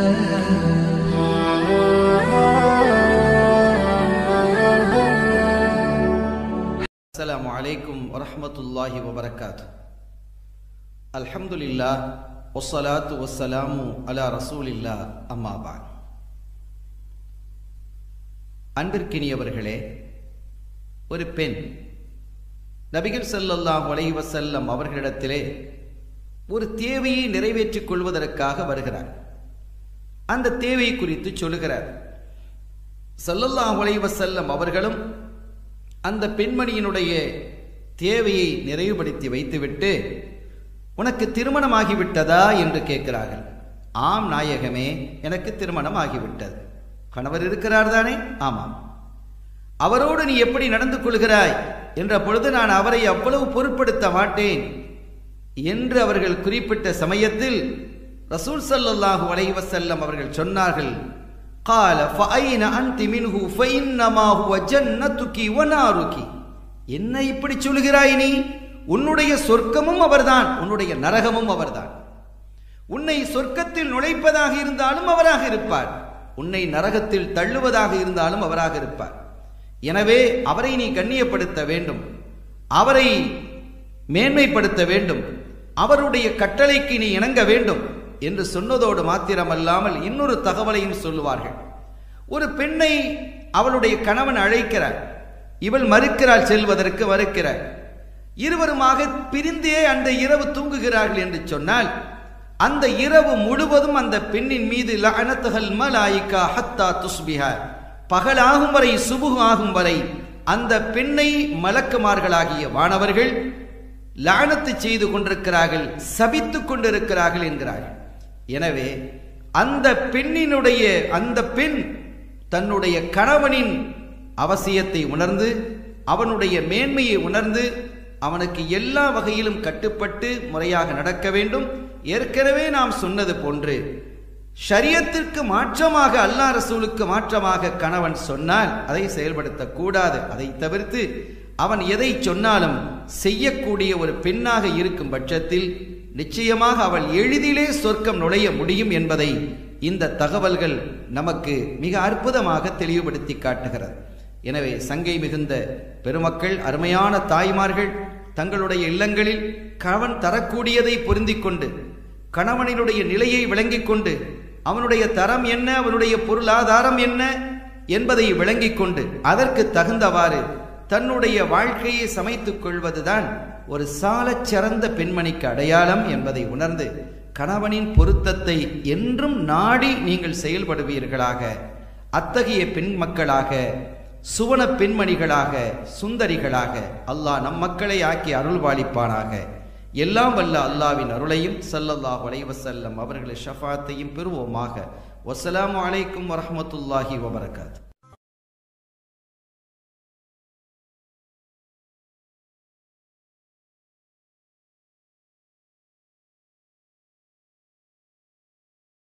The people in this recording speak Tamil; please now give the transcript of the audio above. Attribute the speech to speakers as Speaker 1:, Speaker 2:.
Speaker 1: السلام عليكم ورحمة الله وبركاته الحمد لله والصلاة والسلام على رسول الله أما بعد அன்பிற்கினியவர்களே ஒரு பெண் நபிகள் ஸல்லல்லாஹு அலைஹி வஸல்லம் அவர்களிடத்திலே ஒரு தேவையை நிறைவேற்றிக் கொள்வதற்காக வருகிறார் அந்த தேவை குறித்து சொல்லுகிறார் ஸல்லல்லாஹு அலைஹி வஸல்லம் அவர்களும் அந்த பெண்மணியினுடைய தேவையை நிறைவுபடுத்தி வைத்துவிட்டு உனக்கு திருமணமாகிவிட்டதா என்று கேட்கிறார்கள் ஆம் நாயகமே எனக்கு திருமணம் ஆகிவிட்டது கணவர் இருக்கிறார் தானே ஆமாம் அவரோடு நீ எப்படி நடந்து கொள்கிறாய் என்ற பொழுது நான் அவரை அவ்வளவு பொருட்படுத்த மாட்டேன் என்று அவர்கள் குறிப்பிட்ட சமயத்தில் ரசூல் ஸல்லல்லாஹு அலைஹி வஸல்லம் அவர்கள் சொன்னார்கள் قال فأين أنت منه فإنما هو جنتك ونارك என்ன இப்படி சொல்கிறாய் நீ உன்னுடைய சொர்க்கமும் அவர்தான் உன்னுடைய நரகமும் அவர்தான் உன்னை சொர்க்கத்தில் நுழைப்பதாக இருந்தாலும் அவராக இருப்பார் உன்னை நரகத்தில் தள்ளுவதாக இருந்தாலும் அவராக இருப்பார் எனவே அவரை நீ கண்ணியப்படுத்த வேண்டும் அவரை மேன்மைப்படுத்த வேண்டும் அவருடைய கட்டளைக்கு நீ இணங்க வேண்டும் என்று சொன்னதோடு மாத்திரமல்லாமல் இன்னொரு தகவலையும் சொல்லுவார்கள் ஒரு பெண்ணை அவளுடைய கணவன் அழைக்கிறார் இவள் மறுக்கிறாள் செல்வதற்கு மறுக்கிறார் இருவருமாக பிரிந்தே அந்த இரவு தூங்குகிறார்கள் என்று சொன்னால் அந்த இரவு முழுவதும் அந்த பெண்ணின் மீது லஅனத்துகள் மலாயிகா ஹத்தா துஸ்பிஹா பகலாகும் வரை சுபுகு ஆகும் வரை அந்த பெண்ணை மலக்குமார்களாகிய வானவர்கள் லானத்து செய்து கொண்டிருக்கிறார்கள் சபித்துக் கொண்டிருக்கிறார்கள் என்கிறார்கள் எனவே அந்த பெண்ணினுடைய அந்த பெண் தன்னுடைய கணவனின் அவசியத்தை உணர்ந்து அவனுடைய மேன்மையை உணர்ந்து அவனுக்கு எல்லா வகையிலும் கட்டுப்பட்டு முறையாக நடக்க வேண்டும் ஏற்கனவே நாம் சொன்னது போன்று ஷரியத்திற்கு மாற்றமாக அல்லாஹ் ரசூலுக்கு மாற்றமாக கணவன் சொன்னால் அதை செயல்படுத்தக்கூடாது அதை தவிர்த்து அவன் எதை சொன்னாலும் செய்யக்கூடிய ஒரு பெண்ணாக இருக்கும் பட்சத்தில் நிச்சயமாக அவள் எளிதிலே சொர்க்கம் நுழைய முடியும் என்பதை இந்த தகவல்கள் நமக்கு மிக அற்புதமாக தெளிவுபடுத்தி காட்டுகிறது எனவே சங்கை மிகுந்த பெருமக்கள் அருமையான தாய்மார்கள் தங்களுடைய இல்லங்களில் கணவன் தரக்கூடியதை பொருந்திக் கொண்டு கணவனினுடைய நிலையை விளங்கிக் கொண்டு அவனுடைய தரம் என்ன அவனுடைய பொருளாதாரம் என்ன என்பதை விளங்கிக் கொண்டு அதற்கு தகுந்தவாறு தன்னுடைய வாழ்க்கையை சமைத்துக் கொள்வதுதான் ஒரு சாலச் சிறந்த பெண்மணிக்கு அடையாளம் என்பதை உணர்ந்து கணவனின் பொருத்தத்தை என்றும் நாடி நீங்கள் செயல்படுவீர்களாக அத்தகைய பெண் மக்களாக சுவன பெண்மணிகளாக சுந்தரிகளாக அல்லாஹ் நம் மக்களை ஆக்கி அருள்வாளிப்பானாக எல்லாம் வல்ல அல்லாவின் அருளையும் சல்லல்லாஹ் வலைவசல்லம் அவர்களை ஷஃபாத்தையும் பெறுவோமாக வசலாம் அலைக்கும் வரமத்துல்லாஹி வபரகாத்